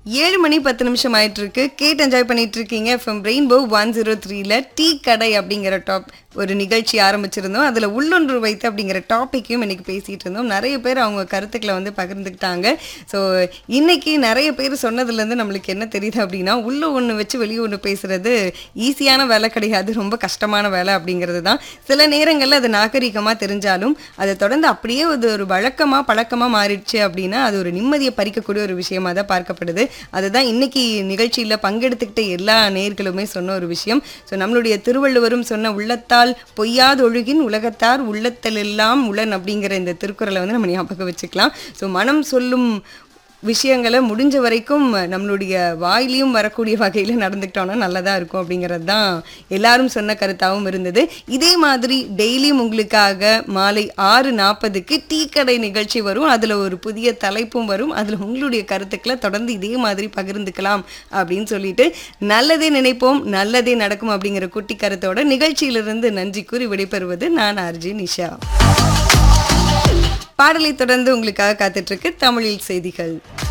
ஏழு மணி பத்து நிமிஷம் ஆயிட்டு இருக்கு கேட்டு என்ஜாய் பண்ணிட்டு இருக்கீங்க எஃப்எம் ரெயின்போ ஒன் ஜீரோ த்ரீல டீ கடை அப்படிங்கிற டாப் ஒரு நிகழ்ச்சி ஆரம்பிச்சிருந்தோம் அதில் உள்ளொன்று வைத்து அப்படிங்கிற டாப்பிக்கையும் இன்னைக்கு பேசிட்டு இருந்தோம் நிறைய பேர் அவங்க கருத்துக்களை வந்து பகிர்ந்துக்கிட்டாங்க ஸோ இன்னைக்கு நிறைய பேர் சொன்னதுலேருந்து நம்மளுக்கு என்ன தெரியுது அப்படின்னா உள்ள ஒன்று வச்சு வெளியே ஒன்று பேசுறது ஈஸியான வேலை கிடையாது ரொம்ப கஷ்டமான வேலை அப்படிங்கிறது தான் சில நேரங்களில் அது நாகரிகமாக தெரிஞ்சாலும் அதை தொடர்ந்து அப்படியே அது ஒரு வழக்கமாக பழக்கமாக மாறிடுச்சு அப்படின்னா அது ஒரு நிம்மதியை பறிக்கக்கூடிய ஒரு விஷயமா தான் பார்க்கப்படுது அதுதான் இன்னைக்கு நிகழ்ச்சியில் பங்கெடுத்துக்கிட்ட எல்லா நேர்களுமே சொன்ன ஒரு விஷயம் ஸோ நம்மளுடைய திருவள்ளுவரும் சொன்ன உள்ளத்தால் பொய்யாதொழுகின் உலகத்தார் உள்ளத்தலெல்லாம் உளன் அப்படிங்கிற இந்த திருக்குறளை வந்து நம்ம ஞாபகம் வச்சுக்கலாம் ஸோ மனம் சொல்லும் விஷயங்களை முடிஞ்ச வரைக்கும் நம்மளுடைய வாயிலையும் வரக்கூடிய வகையில் நடந்துக்கிட்டோம்னா நல்லதாக இருக்கும் அப்படிங்கிறது தான் எல்லாரும் சொன்ன கருத்தாகவும் இருந்தது இதே மாதிரி டெய்லியும் உங்களுக்காக மாலை ஆறு நாற்பதுக்கு டீ கடை நிகழ்ச்சி வரும் அதில் ஒரு புதிய தலைப்பும் வரும் அதில் உங்களுடைய கருத்துக்களை தொடர்ந்து இதே மாதிரி பகிர்ந்துக்கலாம் அப்படின்னு சொல்லிட்டு நல்லதே நினைப்போம் நல்லதே நடக்கும் அப்படிங்கிற குட்டி கருத்தோட நிகழ்ச்சியிலிருந்து நன்றி கூறி விடைபெறுவது நான் ஆர்ஜி நிஷா பாடலை தொடர்ந்து உங்களுக்காக காத்துட்டு இருக்கு தமிழில் செய்திகள்